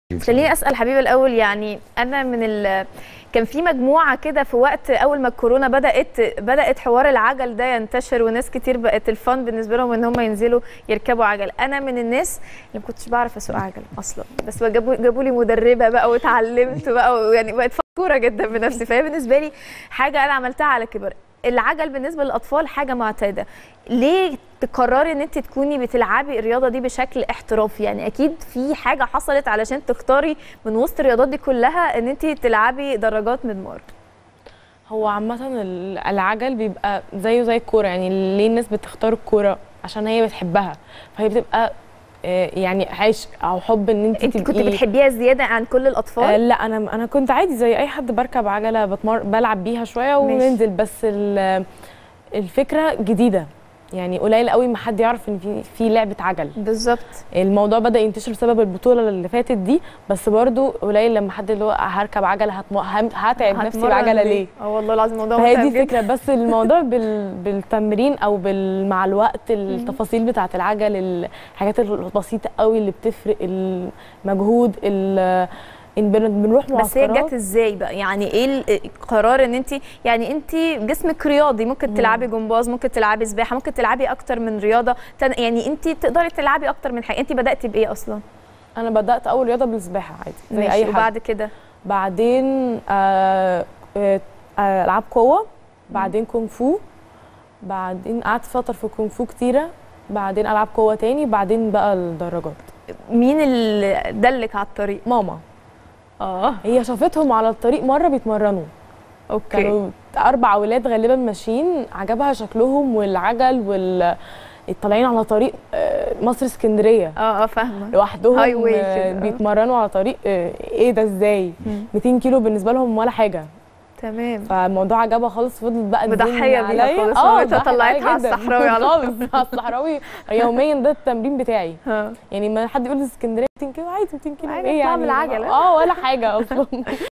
خليني اسال حبيبه الاول يعني انا من ال... كان في مجموعه كده في وقت اول ما الكورونا بدات بدات حوار العجل ده ينتشر وناس كتير بقت الفن بالنسبه لهم ان هم ينزلوا يركبوا عجل انا من الناس اللي ما كنتش بعرف اسوق عجل اصلا بس جابوا جابوا لي مدربه بقى واتعلمت بقى يعني بقيت فخوره جدا بنفسي فهي بالنسبه لي حاجه انا عملتها على كبر العجل بالنسبه للاطفال حاجه معتاده ليه تقرري ان انت تكوني بتلعبي الرياضه دي بشكل احترافي يعني اكيد في حاجه حصلت علشان تختاري من وسط الرياضات دي كلها ان انت تلعبي دراجات مدمار هو عامة ال- العجل بيبقى زيه زي الكورة يعني ليه الناس بتختار الكورة عشان هي بتحبها فهي بتبقى آه، يعني عشق او حب ان انت انت كنت تبقي بتحبيها زياده عن كل آه الاطفال لا انا انا كنت عادي زي اي حد بركب عجله بتمر بلعب بيها شويه ماشي. وننزل بس ال- الفكره جديده يعني قليل قوي ما حد يعرف ان في في لعبه عجل بالظبط الموضوع بدا ينتشر بسبب البطوله اللي فاتت دي بس برضو قليل لما حد اللي هو هركب عجله هتم... هم- هتعب نفسي هتمرن بعجله ليه اه والله العظيم الموضوع فهي دي متعب جدا. الفكره بس الموضوع بال... بالتمرين او بال... مع الوقت التفاصيل بتاعه العجل الحاجات البسيطه قوي اللي بتفرق المجهود ال... إن بن- بنروح بس هي معسكرات جت ازاي بقى يعني ايه ال- القرار ان انت يعني انت جسمك رياضي ممكن تلعبي جمباز ممكن تلعبي سباحه ممكن تلعبي اكتر من رياضه تن... يعني انت تقدري تلعبي اكتر من حاجه انت بداتي بايه اصلا انا بدات اول رياضه بالسباحه عادي زي ماشي، اي حد وبعد كده بعدين آه آه آه، العاب قوه بعدين كونغ فو بعدين قعدت فتره في الكونغ فو كتيره بعدين العاب قوه تاني بعدين بقى الدراجات مين اللي دلك على الطريق ماما اه هي شافتهم على الطريق مره بيتمرنوا اوكي كانوا اربع اولاد غالبا ماشيين عجبها شكلهم والعجل وال طالعين على طريق آه، مصر اسكندريه اه اه فاهمه لوحدهم هاي واي آه، كده، آه. بيتمرنوا على طريق آه، ايه ده ازاي مم. 200 كيلو بالنسبه لهم ولا حاجه تمام فالموضوع عجبها خالص فضلت بقى تزن مضحية بيها عليا. خالص، اه مامتها مضحية طلعتها على جدا. الصحراوي على طول. خالص على الصحراوي يوميا ده التمرين بتاعي ها يعني ما حد يقول لي اسكندريه 200 كيلو عادي 200 كيلو عادي، ايه اطلع يعني بالعجلة. اه ولا حاجه اصلا